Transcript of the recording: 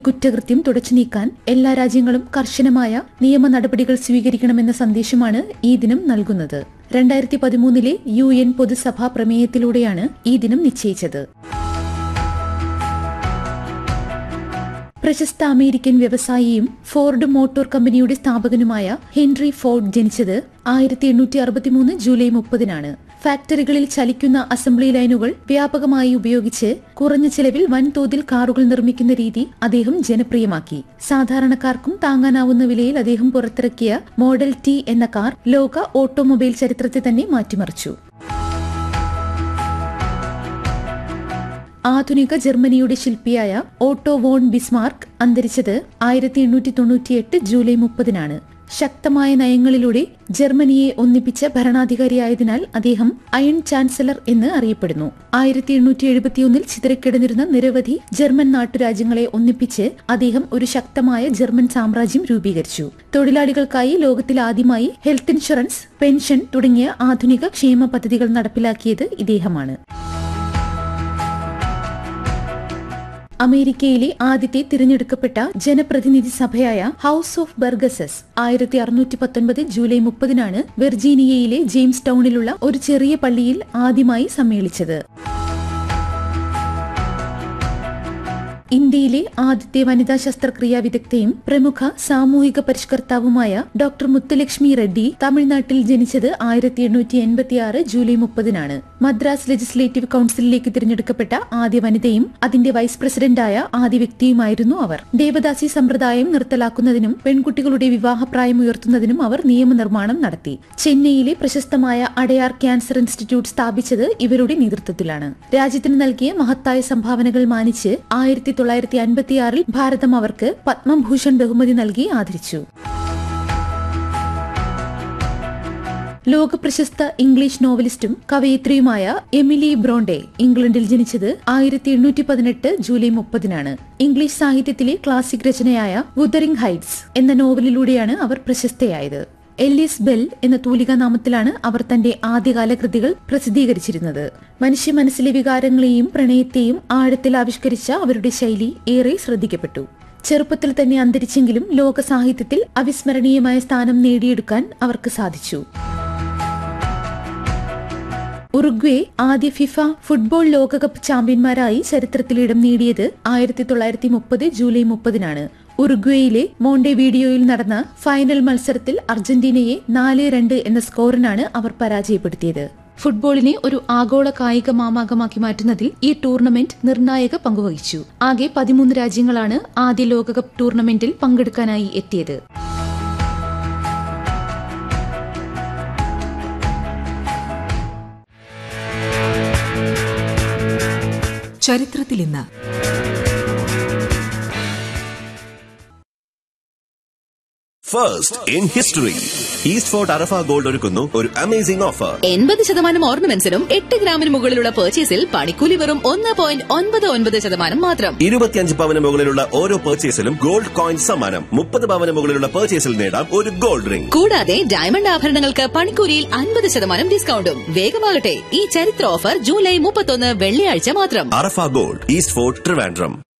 കുറ്റകൃത്യം തുടച്ചു നീക്കാൻ എല്ലാ രാജ്യങ്ങളും കർശനമായ നിയമ നടപടികൾ സ്വീകരിക്കണമെന്ന സന്ദേശമാണ് ഈ ദിനം നൽകുന്നത് രണ്ടായിരത്തി പതിമൂന്നിലെ യു എൻ പൊതുസഭാ പ്രമേയത്തിലൂടെയാണ് ഈ ദിനം നിശ്ചയിച്ചത് പ്രശസ്ത അമേരിക്കൻ വ്യവസായിയും ഫോർഡ് മോട്ടോർ കമ്പനിയുടെ സ്ഥാപകനുമായ ഹെൻറി ഫോർഡ് ജനിച്ചത് ആയിരത്തി എണ്ണൂറ്റി അറുപത്തിമൂന്ന് ജൂലൈ മുപ്പതിനാണ് ഫാക്ടറികളിൽ ചലിക്കുന്ന അസംബ്ലി ലൈനുകൾ വ്യാപകമായി ഉപയോഗിച്ച് കുറഞ്ഞ ചെലവിൽ വൻതോതിൽ കാറുകൾ നിർമ്മിക്കുന്ന രീതി അദ്ദേഹം ജനപ്രിയമാക്കി സാധാരണക്കാർക്കും താങ്ങാനാവുന്ന വിലയിൽ അദ്ദേഹം പുറത്തിറക്കിയ മോഡൽ ടി എന്ന കാർ ലോക ഓട്ടോമൊബൈൽ ചരിത്രത്തെ തന്നെ മാറ്റിമറിച്ചു ആധുനിക ജർമ്മനിയുടെ ശില്പിയായ ഓട്ടോ വോൺ ബിസ്മാർക്ക് അന്തരിച്ചത് ആയിരത്തി എണ്ണൂറ്റി തൊണ്ണൂറ്റിയെട്ട് ജൂലൈ മുപ്പതിനാണ് ശക്തമായ നയങ്ങളിലൂടെ ജർമ്മനിയെ ഒന്നിപ്പിച്ച ഭരണാധികാരിയായതിനാൽ അദ്ദേഹം അയൺ ചാൻസലർ എന്ന് അറിയപ്പെടുന്നു ആയിരത്തി എണ്ണൂറ്റി എഴുപത്തിയൊന്നിൽ ചിതറിക്കിടന്നിരുന്ന നിരവധി ജർമ്മൻ നാട്ടുരാജ്യങ്ങളെ ഒന്നിപ്പിച്ച് അദ്ദേഹം ഒരു ശക്തമായ ജർമ്മൻ സാമ്രാജ്യം രൂപീകരിച്ചു തൊഴിലാളികൾക്കായി ലോകത്തിൽ ആദ്യമായി ഹെൽത്ത് ഇൻഷുറൻസ് പെൻഷൻ തുടങ്ങിയ ആധുനിക ക്ഷേമ പദ്ധതികൾ നടപ്പിലാക്കിയത് ഇദ്ദേഹമാണ് അമേരിക്കയിലെ ആദ്യത്തെ തിരഞ്ഞെടുക്കപ്പെട്ട ജനപ്രതിനിധി സഭയായ ഹൌസ് ഓഫ് ബർഗസസ് ആയിരത്തി അറുന്നൂറ്റി പത്തൊൻപത് ജൂലൈ മുപ്പതിനാണ് വെർജീനിയയിലെ ജെയിംസ് ടൌണിലുള്ള ഒരു ചെറിയ പള്ളിയിൽ ആദ്യമായി സമ്മേളിച്ചത് ഇന്ത്യയിലെ ആദ്യത്തെ വനിതാ ശസ്ത്രക്രിയാ വിദഗ്ധയും പ്രമുഖ സാമൂഹിക പരിഷ്കർത്താവുമായ ഡോക്ടർ മുത്തുലക്ഷ്മി റെഡ്ഡി തമിഴ്നാട്ടിൽ ജനിച്ചത് ആയിരത്തി എണ്ണൂറ്റി എൺപത്തിയാറ് ജൂലൈ മുപ്പതിനാണ് മദ്രാസ് ലെജിസ്ലേറ്റീവ് കൌൺസിലിലേക്ക് തിരഞ്ഞെടുക്കപ്പെട്ട ആദ്യ വനിതയും അതിന്റെ വൈസ് പ്രസിഡന്റായ ആദ്യ വ്യക്തിയുമായിരുന്നു അവർ ദേവദാസി സമ്പ്രദായം നിർത്തലാക്കുന്നതിനും പെൺകുട്ടികളുടെ വിവാഹപ്രായം ഉയർത്തുന്നതിനും അവർ നിയമനിർമ്മാണം നടത്തി ചെന്നൈയിലെ പ്രശസ്തമായ അടയാർ ക്യാൻസർ ഇൻസ്റ്റിറ്റ്യൂട്ട് സ്ഥാപിച്ചത് ഇവരുടെ നേതൃത്വത്തിലാണ് രാജ്യത്തിന് നൽകിയ മഹത്തായ സംഭാവനകൾ മാനിച്ച് ആയിരത്തി തൊള്ളായിരത്തി അൻപത്തിയാറിൽ ഭാരതം അവർക്ക് പത്മഭൂഷൺ ബഹുമതി നൽകി ആദരിച്ചു ലോകപ്രശസ്ത ഇംഗ്ലീഷ് നോവലിസ്റ്റും കവയിത്രിയുമായ എമിലി ബ്രോണ്ടെ ഇംഗ്ലണ്ടിൽ ജനിച്ചത് ആയിരത്തി എണ്ണൂറ്റി പതിനെട്ട് ജൂലൈ മുപ്പതിനാണ് ഇംഗ്ലീഷ് സാഹിത്യത്തിലെ ക്ലാസിക് രചനയായ വുദറിംഗ് ഹൈറ്റ്സ് എന്ന നോവലിലൂടെയാണ് അവർ പ്രശസ്തയായത് എല്ലിസ് ബെൽ എന്ന തൂലികാ നാമത്തിലാണ് അവർ തന്റെ ആദ്യകാല കൃതികൾ പ്രസിദ്ധീകരിച്ചിരുന്നത് മനുഷ്യ മനസ്സിലെ വികാരങ്ങളെയും പ്രണയത്തെയും ആഴത്തിൽ ആവിഷ്കരിച്ച അവരുടെ ശൈലി ഏറെ ശ്രദ്ധിക്കപ്പെട്ടു ചെറുപ്പത്തിൽ തന്നെ അന്തരിച്ചെങ്കിലും ലോക സാഹിത്യത്തിൽ അവിസ്മരണീയമായ സ്ഥാനം നേടിയെടുക്കാൻ അവർക്ക് സാധിച്ചു ഉറുഗ്വേ ആദ്യ ഫിഫ ഫുട്ബോൾ ലോകകപ്പ് ചാമ്പ്യന്മാരായി ചരിത്രത്തിൽ ഇടം നേടിയത് ആയിരത്തി തൊള്ളായിരത്തി മുപ്പത് ജൂലൈ മുപ്പതിനാണ് ഉറുഗ്വേയിലെ മോണ്ടെ വീഡിയോയിൽ നടന്ന ഫൈനൽ മത്സരത്തിൽ അർജന്റീനയെ നാല് രണ്ട് എന്ന സ്കോറിനാണ് അവർ പരാജയപ്പെടുത്തിയത് ഫുട്ബോളിനെ ഒരു ആഗോള കായിക മാമാകമാക്കി മാറ്റുന്നതിൽ ഈ ടൂർണമെന്റ് നിർണായക പങ്കുവഹിച്ചു ആകെ പതിമൂന്ന് രാജ്യങ്ങളാണ് ആദ്യ ലോകകപ്പ് ടൂർണമെന്റിൽ പങ്കെടുക്കാനായി എത്തിയത് ചരിത്രത്തിൽ ഇന്ന് first in history East Fort Arafa gold ഒരുക്കുന്നു ഒരു അമേസിംഗ് ഓഫർ എൺപത് ശതമാനം ഓർണമെന്റ്സിനും എട്ട് ഗ്രാമിന് മുകളിലുള്ള പർച്ചേസിൽ പണിക്കൂലി വെറും ഒന്ന് പോയിന്റ് ഒൻപത് ഒൻപത് ശതമാനം മാത്രം ഇരുപത്തിയഞ്ച് പവന് മുകളിലുള്ള ഓരോ പർച്ചേസിലും ഗോൾഡ് കോയിൻ സമ്മാനം മുപ്പത് പവന് മുകളിലുള്ള പർച്ചേസിൽ നേടാം ഒരു ഗോൾഡ് റിംഗ് കൂടാതെ ഡയമണ്ട് ആഭരണങ്ങൾക്ക് പണിക്കൂലിയിൽ അൻപത് ശതമാനം ഡിസ്കൗണ്ടും വേഗമാകട്ടെ ഈ ചരിത്ര ഓഫർ ജൂലൈ മുപ്പത്തൊന്ന് വെള്ളിയാഴ്ച മാത്രം അറഫ ഗോൾഡ് ഈസ്റ്റ് ഫോർട്ട് ട്രിവാൻഡ്രം